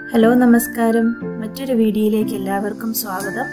hello നമസ്കാരം മറ്റൊരു വീഡിയോയിലേക്ക് എല്ലാവർക്കും സ്വാഗതം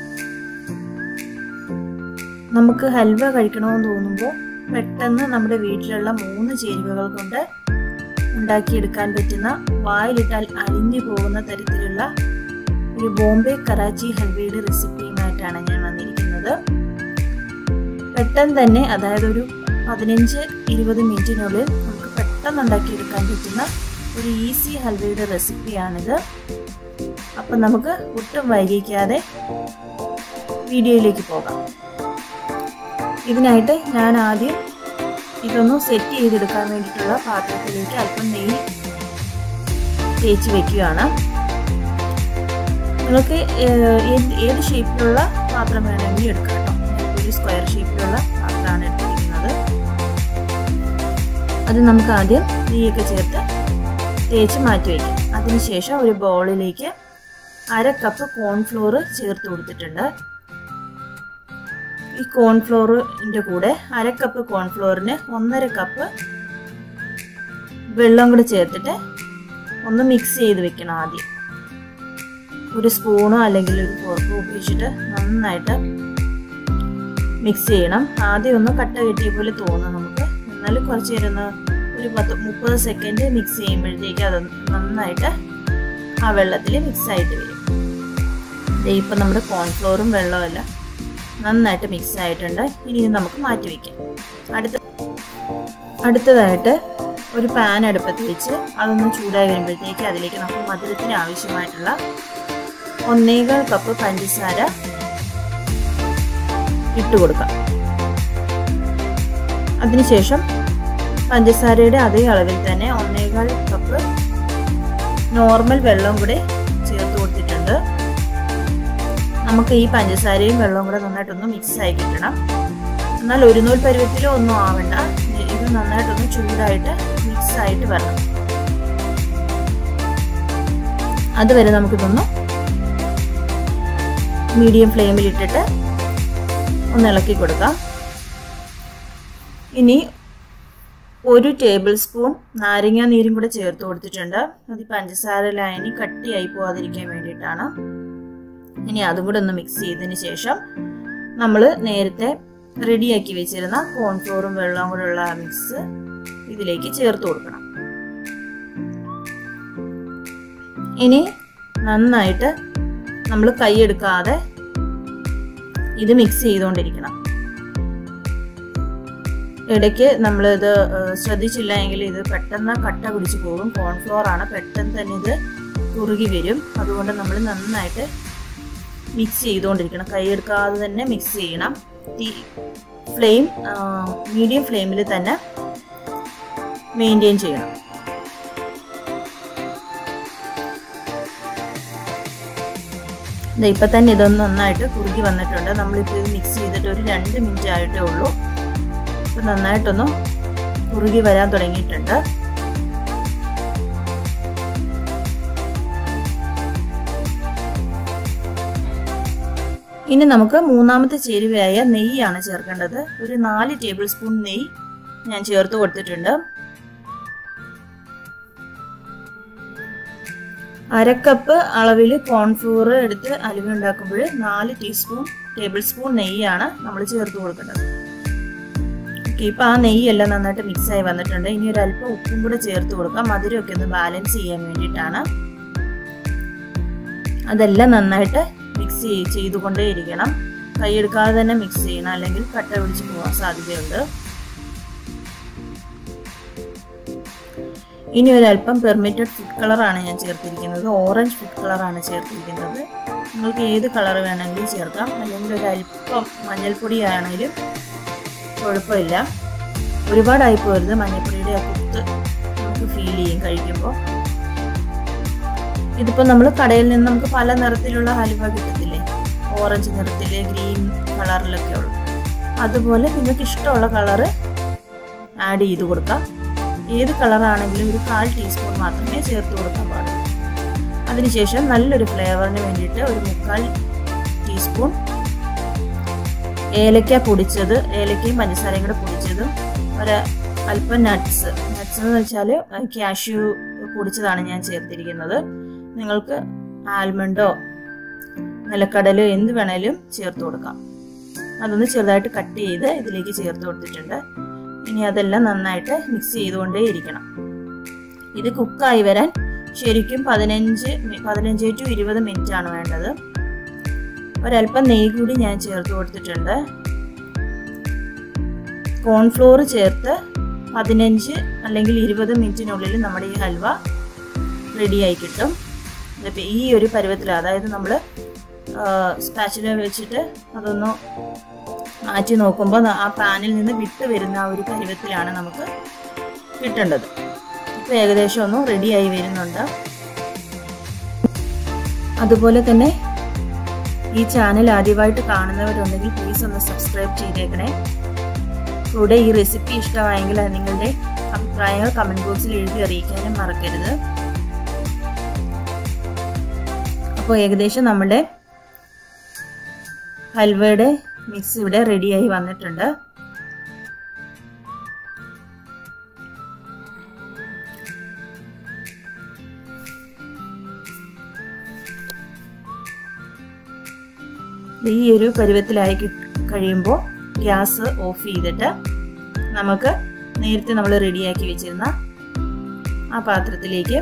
നമുക്ക് ഹൽവ കഴിക്കണമെന്ന് തോന്നുമ്പോൾ പെട്ടെന്ന് നമ്മുടെ വീട്ടിലുള്ള മൂന്ന് ചേരുവകൾ കൊണ്ട് ഉണ്ടാക്കിയെടുക്കാൻ പറ്റുന്ന വായിലിട്ടാൽ അലിഞ്ഞു പോകുന്ന തരത്തിലുള്ള ഒരു ബോംബെ കറാച്ചി ഹൽവയുടെ റെസിപ്പിയുമായിട്ടാണ് ഞാൻ വന്നിരിക്കുന്നത് പെട്ടെന്ന് തന്നെ അതായത് ഒരു പതിനഞ്ച് ഇരുപത് മിനിറ്റിനുള്ളിൽ നമുക്ക് പെട്ടെന്ന് ഉണ്ടാക്കിയെടുക്കാൻ പറ്റുന്ന ഒരു ഈസി ഹൽവയുടെ റെസിപ്പിയാണിത് അപ്പം നമുക്ക് ഒട്ടും വൈകിക്കാതെ വീഡിയോയിലേക്ക് പോകാം ഇതിനായിട്ട് ഞാൻ ആദ്യം ഇതൊന്ന് സെറ്റ് ചെയ്തെടുക്കാൻ വേണ്ടിയിട്ടുള്ള പാത്രത്തിലേക്ക് അല്പം നെയ്യ് തേച്ച് വെക്കുകയാണ് നിങ്ങൾക്ക് ഏത് ഷേപ്പിലുള്ള പാത്രം വേണമെങ്കിലും എടുക്കാം കേട്ടോ ഒരു സ്ക്വയർ ഷേപ്പിലുള്ള പാത്രമാണ് എടുത്തിരിക്കുന്നത് അത് നമുക്ക് ആദ്യം നെയ്യൊക്കെ ചേർത്ത് തേച്ച് മാറ്റി വയ്ക്കാം അതിനുശേഷം ഒരു ബൗളിലേക്ക് അര കപ്പ് കോൺഫ്ലോർ ചേർത്ത് കൊടുത്തിട്ടുണ്ട് ഈ കോൺഫ്ലോറിൻ്റെ കൂടെ അര കപ്പ് കോൺഫ്ലോറിന് ഒന്നര കപ്പ് വെള്ളം കൂടി ചേർത്തിട്ട് ഒന്ന് മിക്സ് ചെയ്ത് വെക്കണം ആദ്യം ഒരു സ്പൂണോ അല്ലെങ്കിൽ ഒരു ഫോർക്കോ ഉപയോഗിച്ചിട്ട് നന്നായിട്ട് മിക്സ് ചെയ്യണം ആദ്യം ഒന്ന് കട്ട കെട്ടിയ പോലെ തോന്നും നമുക്ക് എന്നാൽ കുറച്ച് നേരം ഒന്ന് ഒരു പത്ത് മുപ്പത് സെക്കൻഡ് മിക്സ് ചെയ്യുമ്പോഴത്തേക്ക് അത് നന്നായിട്ട് ആ വെള്ളത്തിൽ മിക്സ് ആയിട്ട് വരും ഇപ്പം നമ്മുടെ കോൺഫ്ലോറും വെള്ളമെല്ലാം നന്നായിട്ട് മിക്സ് ആയിട്ടുണ്ട് ഇനി ഇത് നമുക്ക് മാറ്റി വയ്ക്കാം അടുത്ത അടുത്തതായിട്ട് ഒരു പാൻ അടുപ്പത്ത് വെച്ച് അതൊന്ന് ചൂടായി വരുമ്പോഴത്തേക്ക് അതിലേക്ക് നമുക്ക് മധുരത്തിന് ആവശ്യമായിട്ടുള്ള ഒന്നേകാൽ കപ്പ് പഞ്ചസാര ഇട്ട് കൊടുക്കാം അതിനുശേഷം പഞ്ചസാരയുടെ അതേ അളവിൽ തന്നെ ഒന്നേകാൽ കപ്പ് നോർമൽ വെള്ളം കൂടെ ചേർത്ത് കൊടുത്തിട്ടുണ്ട് നമുക്ക് ഈ പഞ്ചസാരയും വെള്ളവും കൂടെ നന്നായിട്ടൊന്ന് മിക്സ് ആയി കിട്ടണം എന്നാൽ ഒരു നൂൽ പരുവത്തിലോ ഒന്നും ആവണ്ട ഇത് നന്നായിട്ടൊന്ന് ചൂടായിട്ട് മിക്സ് ആയിട്ട് വരണം അതുവരെ നമുക്കിതൊന്ന് മീഡിയം ഫ്ലെയിമിൽ ഇട്ടിട്ട് ഒന്ന് ഇളക്കി കൊടുക്കാം ഇനി ഒരു ടേബിൾ സ്പൂൺ നാരങ്ങ നീരും കൂടെ ചേർത്ത് കൊടുത്തിട്ടുണ്ട് അത് പഞ്ചസാര ലായനി കട്ടിയായി പോവാതിരിക്കാൻ വേണ്ടിയിട്ടാണ് ഇനി അതും കൂടെ ഒന്ന് മിക്സ് ചെയ്തതിന് ശേഷം നമ്മൾ നേരത്തെ റെഡിയാക്കി വെച്ചിരുന്ന കോൺഫ്ലോറും വെള്ളവും കൂടെ ഉള്ള മിക്സ് ഇതിലേക്ക് ചേർത്ത് കൊടുക്കണം ഇനി നന്നായിട്ട് നമ്മൾ കൈയെടുക്കാതെ ഇത് മിക്സ് ചെയ്തുകൊണ്ടിരിക്കണം ഇടയ്ക്ക് നമ്മളിത് ശ്രദ്ധിച്ചില്ല എങ്കിൽ ഇത് പെട്ടെന്ന് കട്ട പിടിച്ച് പോകും കോൺഫ്ലോർ ആണ് പെട്ടെന്ന് തന്നെ ഇത് കുറുകി വരും അതുകൊണ്ട് നമ്മൾ നന്നായിട്ട് മിക്സ് ചെയ്തുകൊണ്ടിരിക്കണം കൈയെടുക്കാതെ തന്നെ മിക്സ് ചെയ്യണം തീ ഫ്ലെയിം മീഡിയം ഫ്ലെയിമിൽ തന്നെ മെയിൻറ്റെയിൻ ചെയ്യണം ഇപ്പം തന്നെ ഇതൊന്ന് നന്നായിട്ട് കുറുകി വന്നിട്ടുണ്ട് നമ്മളിപ്പോൾ ഇത് മിക്സ് ചെയ്തിട്ട് ഒരു രണ്ട് മിനിറ്റ് ആയിട്ടേ ഉള്ളൂ ഇപ്പം നന്നായിട്ടൊന്ന് കുറുകി വരാൻ തുടങ്ങിയിട്ടുണ്ട് ഇനി നമുക്ക് മൂന്നാമത്തെ ചേരുവയായ നെയ്യാണ് ചേർക്കേണ്ടത് ഒരു നാല് ടേബിൾ സ്പൂൺ നെയ്യ് ഞാൻ ചേർത്ത് കൊടുത്തിട്ടുണ്ട് അരക്കപ്പ് അളവിൽ കോൺഫ്ലോർ എടുത്ത് അലുവ ഉണ്ടാക്കുമ്പോൾ നാല് ടീസ്പൂൺ ടേബിൾ സ്പൂൺ നെയ്യാണ് നമ്മൾ ചേർത്ത് കൊടുക്കേണ്ടത് ഓക്കെ ഇപ്പം ആ നെയ്യെല്ലാം നന്നായിട്ട് മിക്സ് ആയി വന്നിട്ടുണ്ട് ഇനി ഒരു അല്പം ഉപ്പും കൂടെ ചേർത്ത് കൊടുക്കാം മധുരമൊക്കെ ഒന്ന് ബാലൻസ് ചെയ്യാൻ വേണ്ടിയിട്ടാണ് അതെല്ലാം നന്നായിട്ട് മിക്സ് ചെയ്തുകൊണ്ടേ ഇരിക്കണം കൈയെടുക്കാതെ തന്നെ മിക്സ് ചെയ്യണം അല്ലെങ്കിൽ കട്ട പിടിച്ച് പോകാൻ സാധ്യതയുണ്ട് ഇനി ഒരല്പം പെർമിറ്റഡ് ഫുഡ് കളറാണ് ഞാൻ ചേർത്തിരിക്കുന്നത് ഓറഞ്ച് ഫുഡ് കളറാണ് ചേർത്തിരിക്കുന്നത് നിങ്ങൾക്ക് ഏത് കളർ വേണമെങ്കിലും ചേർക്കാം അല്ലെങ്കിൽ ഒരല്പം മഞ്ഞൾപ്പൊടി ആണെങ്കിലും കുഴപ്പമില്ല ഒരുപാടായി പോരുത് മഞ്ഞൾപ്പൊടിയുടെ ആ കുത്ത് നമുക്ക് ഫീൽ ചെയ്യും കഴിക്കുമ്പോൾ ഇതിപ്പോൾ നമ്മൾ കടയിൽ നിന്ന് നമുക്ക് പല നിറത്തിലുള്ള ഹലുവ കിട്ടത്തില്ലേ ഓറഞ്ച് നിറത്തില് ഗ്രീൻ കളറിലൊക്കെ ഉള്ളു അതുപോലെ നിങ്ങൾക്ക് ഇഷ്ടമുള്ള കളറ് ആഡ് ചെയ്ത് കൊടുക്കാം ഏത് കളറാണെങ്കിലും ഒരു കാൽ ടീസ്പൂൺ മാത്രമേ ചേർത്ത് കൊടുക്കാൻ പാടുള്ളൂ അതിനുശേഷം നല്ലൊരു ഫ്ലേവറിന് വേണ്ടിയിട്ട് ഒരു മുക്കാൽ ടീസ്പൂൺ ഏലക്ക പൊടിച്ചത് ഏലക്കയും പഞ്ചസാരയും കൂടെ പൊടിച്ചതും ഒരു അല്പം നട്ട്സ് നട്ട്സ് എന്ന് വെച്ചാൽ കാഷ്യൂ പൊടിച്ചതാണ് ഞാൻ ചേർത്തിരിക്കുന്നത് നിങ്ങൾക്ക് ആൽമണ്ടോ നിലക്കടലോ എന്ത് വേണേലും ചേർത്ത് കൊടുക്കാം അതൊന്ന് ചെറുതായിട്ട് കട്ട് ചെയ്ത് ഇതിലേക്ക് ചേർത്ത് കൊടുത്തിട്ടുണ്ട് ഇനി അതെല്ലാം നന്നായിട്ട് മിക്സ് ചെയ്തുകൊണ്ടേ ഇരിക്കണം ഇത് കുക്കായി വരാൻ ശരിക്കും പതിനഞ്ച് പതിനഞ്ച് ടു ഇരുപത് മിനിറ്റ് ആണ് വേണ്ടത് ഒരല്പം നെയ്യ് കൂടി ഞാൻ ചേർത്ത് കൊടുത്തിട്ടുണ്ട് കോൺഫ്ലോർ ചേർത്ത് പതിനഞ്ച് അല്ലെങ്കിൽ ഇരുപത് മിനിറ്റിനുള്ളിൽ നമ്മുടെ ഈ ഹൽവ റെഡിയായി കിട്ടും ഇതിപ്പോൾ ഈ ഒരു പരുവത്തിൽ അതായത് നമ്മൾ സ്പാച്ചില വെച്ചിട്ട് അതൊന്ന് മാറ്റി നോക്കുമ്പോൾ ആ പാനിൽ നിന്ന് വിട്ട് വരുന്ന ആ ഒരു പരുവത്തിലാണ് നമുക്ക് കിട്ടേണ്ടത് ഇപ്പോൾ ഏകദേശം ഒന്ന് റെഡിയായി വരുന്നുണ്ട് അതുപോലെ തന്നെ ഈ ചാനൽ ആദ്യമായിട്ട് കാണുന്നവരുണ്ടെങ്കിൽ പ്ലീസ് ഒന്ന് സബ്സ്ക്രൈബ് ചെയ്തേക്കണേ കൂടെ ഈ റെസിപ്പി ഇഷ്ടമായെങ്കിൽ നിങ്ങളുടെ അഭിപ്രായങ്ങൾ കമൻറ്റ് ബോക്സിൽ എഴുതി അറിയിക്കാനും മറക്കരുത് അപ്പോൾ ഏകദേശം നമ്മുടെ ഹൽവയുടെ മിക്സ് ഇവിടെ റെഡിയായി വന്നിട്ടുണ്ട് ഈ ഒരു പരുവത്തിലായി കഴിയുമ്പോൾ ഗ്യാസ് ഓഫ് ചെയ്തിട്ട് നമുക്ക് നേരത്തെ നമ്മൾ റെഡിയാക്കി വെച്ചിരുന്ന ആ പാത്രത്തിലേക്ക്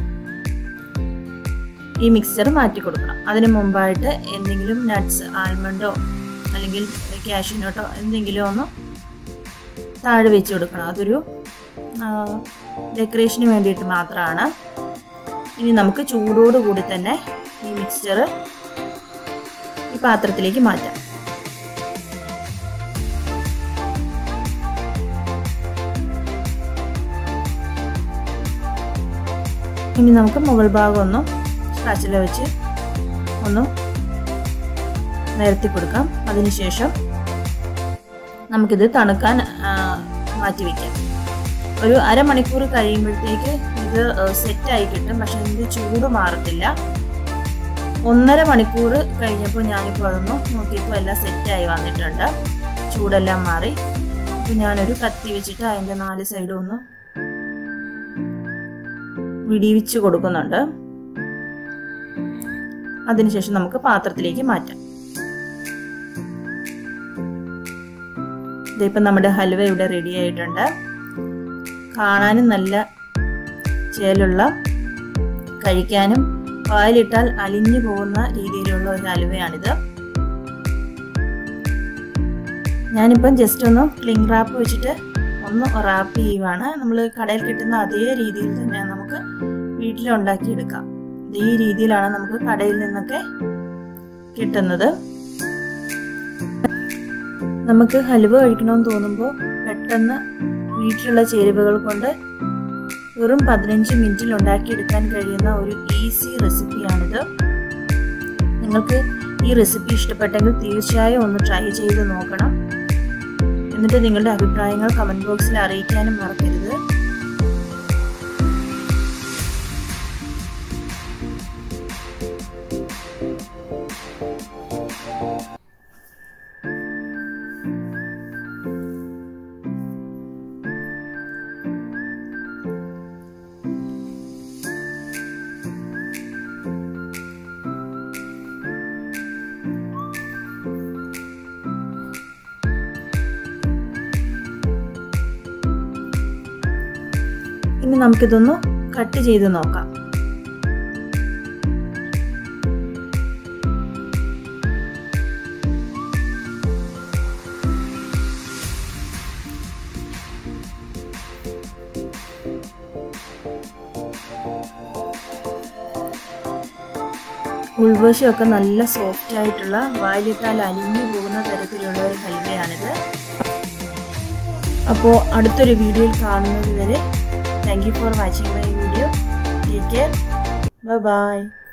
ഈ മിക്സർ മാറ്റി കൊടുക്കണം അതിന് മുമ്പായിട്ട് എന്തെങ്കിലും നട്ട്സ് ആൽമണ്ടോ അല്ലെങ്കിൽ കാഷ്യൂനട്ടോ എന്തെങ്കിലും ഒന്ന് താഴെ വെച്ച് കൊടുക്കണം അതൊരു ഡെക്കറേഷന് വേണ്ടിയിട്ട് മാത്രമാണ് ഇനി നമുക്ക് ചൂടോട് കൂടി തന്നെ ഈ മിക്സ്ചർ ഈ പാത്രത്തിലേക്ക് മാറ്റാം ഇനി നമുക്ക് മുകൾ ഭാഗം ഒന്ന് സ്പാച്ചില വെച്ച് ഒന്ന് നിരത്തി കൊടുക്കാം അതിനുശേഷം നമുക്കിത് തണുക്കാൻ മാറ്റി വയ്ക്കാം ഒരു അരമണിക്കൂർ കഴിയുമ്പോഴത്തേക്ക് ഇത് സെറ്റായി കിട്ടും പക്ഷെ ഇതിൻ്റെ ചൂട് മാറത്തില്ല ഒന്നര മണിക്കൂർ കഴിഞ്ഞപ്പോൾ ഞാനിപ്പോൾ അതൊന്ന് നോക്കിയപ്പോൾ എല്ലാം സെറ്റായി വന്നിട്ടുണ്ട് ചൂടെല്ലാം മാറി അപ്പോൾ ഞാനൊരു കത്തി വെച്ചിട്ട് അതിൻ്റെ നാല് സൈഡും ഒന്ന് വിടിവിച്ച് കൊടുക്കുന്നുണ്ട് അതിനുശേഷം നമുക്ക് പാത്രത്തിലേക്ക് മാറ്റാം ഇതിപ്പം നമ്മുടെ ഹൽവ ഇവിടെ റെഡി ആയിട്ടുണ്ട് കാണാനും നല്ല ചേലുള്ള കഴിക്കാനും പാലിട്ടാൽ അലിഞ്ഞു പോകുന്ന രീതിയിലുള്ള ഒരു ഹലുവയാണിത് ഞാനിപ്പം ജസ്റ്റ് ഒന്ന് ക്ലിങ് റാപ്പ് വെച്ചിട്ട് ഒന്ന് റാപ്പ് ചെയ്യുവാണ് നമ്മൾ കടയിൽ കിട്ടുന്ന അതേ രീതിയിൽ തന്നെ നമുക്ക് വീട്ടിലുണ്ടാക്കിയെടുക്കാം ഈ രീതിയിലാണ് നമുക്ക് കടയിൽ നിന്നൊക്കെ കിട്ടുന്നത് നമുക്ക് ഹലുവ കഴിക്കണമെന്ന് തോന്നുമ്പോൾ പെട്ടെന്ന് വീട്ടിലുള്ള ചേരുവകൾ കൊണ്ട് വെറും പതിനഞ്ച് മിനിറ്റിൽ ഉണ്ടാക്കിയെടുക്കാൻ കഴിയുന്ന ഒരു ഈസി റെസിപ്പിയാണിത് നിങ്ങൾക്ക് ഈ റെസിപ്പി ഇഷ്ടപ്പെട്ടെങ്കിൽ തീർച്ചയായും ഒന്ന് ട്രൈ ചെയ്ത് നോക്കണം എന്നിട്ട് നിങ്ങളുടെ അഭിപ്രായങ്ങൾ കമൻറ്റ് ബോക്സിൽ അറിയിക്കാനും മറക്കരുത് ഇനി നമുക്കിതൊന്ന് കട്ട് ചെയ്ത് നോക്കാം ഉൾവശമൊക്കെ നല്ല സോഫ്റ്റ് ആയിട്ടുള്ള വായിലിട്ടാൽ അലിഞ്ഞു പോകുന്ന തരത്തിലുള്ള ഒരു ഹൽവയാണിത് അപ്പോൾ അടുത്തൊരു വീഡിയോയിൽ കാണുന്നത് വരെ thank you for watching my video take care by